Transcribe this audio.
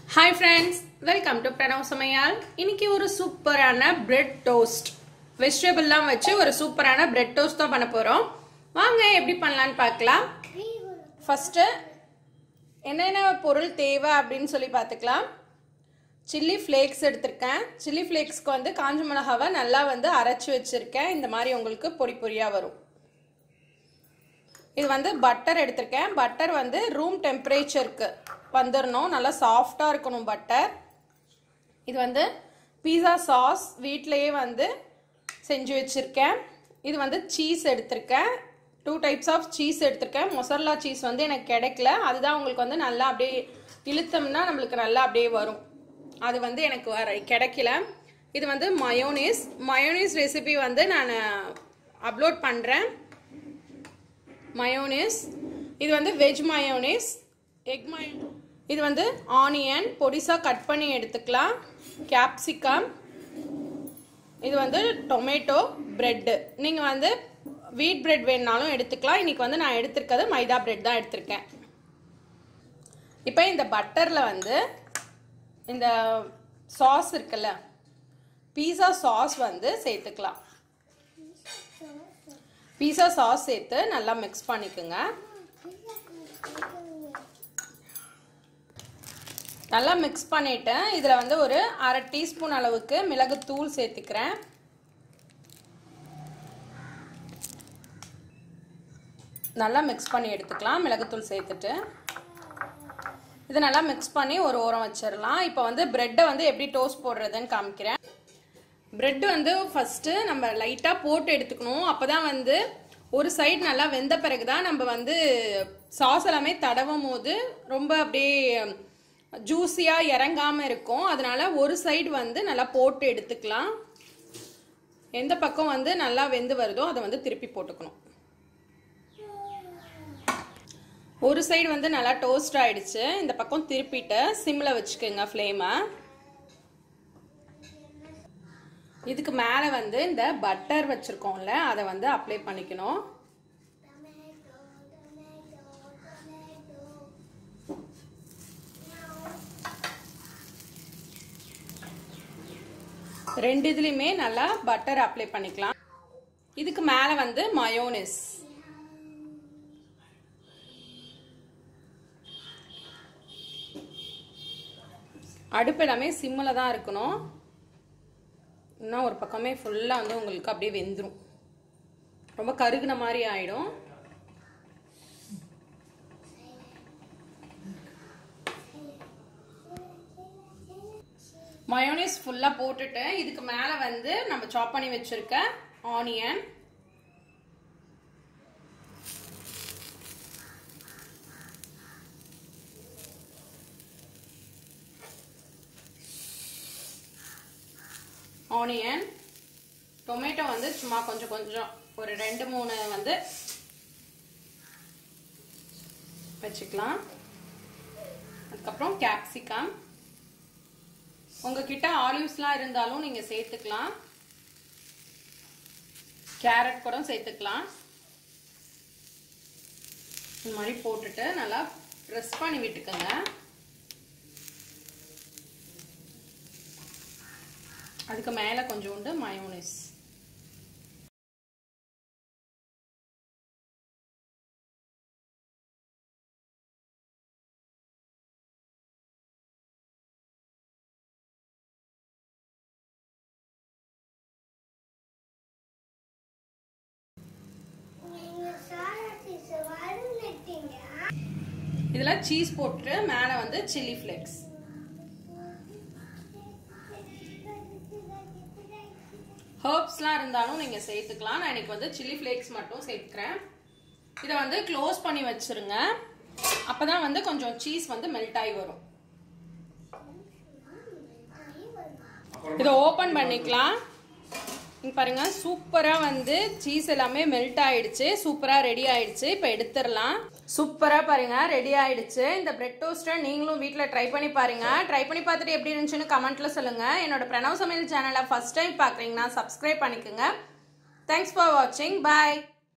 hi friends welcome to Pranav சமையால் இன்னைக்கு ஒரு சூப்பரான பிரெட் டோஸ்ட் வெஜிடபிள்லாம் வச்சு ஒரு சூப்பரான பிரெட் டோஸ்ட் தான் பண்ண போகிறோம் வாங்க எப்படி பண்ணலான்னு பார்க்கலாம் ஃபஸ்ட்டு என்னென்ன பொருள் தேவை அப்படின்னு சொல்லி பார்த்துக்கலாம் சில்லி ஃப்ளேக்ஸ் எடுத்திருக்கேன் சில்லி ஃப்ளேக்ஸ்க்கு வந்து காஞ்ச மிளகாவை நல்லா வந்து அரைச்சி வச்சுருக்கேன் இந்த மாதிரி உங்களுக்கு பொடி பொடியாக வரும் இது வந்து பட்டர் எடுத்திருக்கேன் பட்டர் வந்து ரூம் டெம்பரேச்சருக்கு வந்துடணும் நல்லா சாஃப்டாக இருக்கணும் பட்டர் இது வந்து பீஸா சாஸ் வீட்டிலையே வந்து செஞ்சு வச்சுருக்கேன் இது வந்து சீஸ் எடுத்திருக்கேன் டூ டைப்ஸ் ஆஃப் சீஸ் எடுத்திருக்கேன் மொசரலா சீஸ் வந்து எனக்கு கிடைக்கல அதுதான் உங்களுக்கு வந்து நல்லா அப்படியே இழுத்தோம்னா நம்மளுக்கு நல்லா அப்படியே வரும் அது வந்து எனக்கு வர கிடைக்கல இது வந்து மயோனீஸ் மயோனீஸ் ரெசிபி வந்து நான் அப்லோட் பண்ணுறேன் மயோனீஸ் இது வந்து வெஜ் மயோனீஸ் எக் மயோ இது வந்து ஆனியன் பொடிசாக கட் பண்ணி எடுத்துக்கலாம் கேப்சிகம் இது வந்து டொமேட்டோ ப்ரெட்டு நீங்கள் வந்து வீட் பிரெட் வேணுனாலும் எடுத்துக்கலாம் இன்னைக்கு வந்து நான் எடுத்திருக்கிறது மைதா பிரெட் தான் எடுத்திருக்கேன் இப்போ இந்த பட்டரில் வந்து இந்த சாஸ் இருக்குல்ல பீஸா சாஸ் வந்து சேர்த்துக்கலாம் பீஸா சாஸ் சேர்த்து நல்லா மிக்ஸ் பண்ணிக்கோங்க நல்லா மிக்ஸ் பண்ணிட்டேன் இதில் வந்து ஒரு அரை டீஸ்பூன் அளவுக்கு மிளகுத்தூள் சேர்த்துக்கிறேன் நல்லா மிக்ஸ் பண்ணி எடுத்துக்கலாம் மிளகுத்தூள் சேர்த்துட்டு இது நல்லா மிக்ஸ் பண்ணி ஒரு ஓரம் வச்சிடலாம் இப்போ வந்து ப்ரெட்டை வந்து எப்படி டோஸ்ட் போடுறதுன்னு காமிக்கிறேன் பிரெட் வந்து ஃபஸ்ட்டு நம்ம லைட்டாக போட்டு எடுத்துக்கணும் அப்போ தான் வந்து ஒரு சைடு நல்லா வெந்த பிறகு தான் நம்ம வந்து சாஸ் எல்லாமே தடவும் போது ரொம்ப அப்படியே ஜூஸியாக இறங்காமல் இருக்கும் அதனால ஒரு சைடு வந்து நல்லா போட்டு எடுத்துக்கலாம் எந்த பக்கம் வந்து நல்லா வெந்து வருதோ அதை வந்து திருப்பி போட்டுக்கணும் ஒரு சைடு வந்து நல்லா டோஸ்ட் ஆயிடுச்சு இந்த பக்கம் திருப்பிட்டு சிம்மில் வச்சுக்கோங்க ஃப்ளேமை இதுக்கு மேலே வந்து இந்த பட்டர் வச்சுருக்கோம்ல அதை வந்து அப்ளை பண்ணிக்கணும் ரெண்டு இதுலையுமே நல்லா பட்டர் அப்ளை பண்ணிக்கலாம் இதுக்கு மேலே வந்து மயோனிஸ் அடுப்பு எல்லாமே சிம்மில் தான் இருக்கணும் இன்னும் ஒரு பக்கமே ஃபுல்லாக வந்து உங்களுக்கு அப்படியே வெந்துடும் ரொம்ப கருகுன மாதிரி ஆயிடும் மயோனிஸ் ஃபுல்லாக போட்டுட்டு இதுக்கு மேலே வந்து நம்ம சாப் பண்ணி வச்சிருக்க ஆனியன் ஆனியன் டொமேட்டோ வந்து சும்மா கொஞ்சம் கொஞ்சம் ஒரு ரெண்டு மூணு வந்து வச்சுக்கலாம் அதுக்கப்புறம் கேப்சிகம் உங்ககிட்ட ஆலிவ்ஸ்லாம் இருந்தாலும் நீங்கள் சேர்த்துக்கலாம் கேரட் கூட சேர்த்துக்கலாம் இந்த மாதிரி போட்டுட்டு நல்லா ப்ரெஸ் பண்ணி விட்டுக்கோங்க அதுக்கு மேலே கொஞ்சோண்டு மயோனிஸ் இதில் சீஸ் போட்டு மேலே வந்து சில்லி ஃப்ளேக்ஸ் ஹர்ப்ஸ்லாம் இருந்தாலும் நீங்கள் சேர்த்துக்கலாம் நான் இன்னைக்கு வந்து சில்லி ஃப்ளேக்ஸ் மட்டும் சேர்த்துக்கிறேன் இதை வந்து க்ளோஸ் பண்ணி வச்சுருங்க அப்போ தான் வந்து கொஞ்சம் சீஸ் வந்து மெல்ட் ஆகி வரும் இதை ஓப்பன் பண்ணிக்கலாம் இங்கே பாருங்க சூப்பராக வந்து சீஸ் எல்லாமே மெல்ட் ஆயிடுச்சு சூப்பராக ரெடி ஆயிடுச்சு இப்போ எடுத்துடலாம் சூப்பராக பாருங்க ரெடி ஆயிடுச்சு இந்த பிரெட் டோஸ்ட்டை நீங்களும் வீட்டில் ட்ரை பண்ணி பாருங்க ட்ரை பண்ணி பார்த்துட்டு எப்படி இருந்துச்சுன்னு கமெண்ட்ல சொல்லுங்க என்னோட பிரணவ் சமையல் சேனலை ஃபர்ஸ்ட் டைம் பார்க்குறீங்கன்னா சப்ஸ்கிரைப் பண்ணிக்கோங்க தேங்க்ஸ் ஃபார் வாட்சிங் பாய்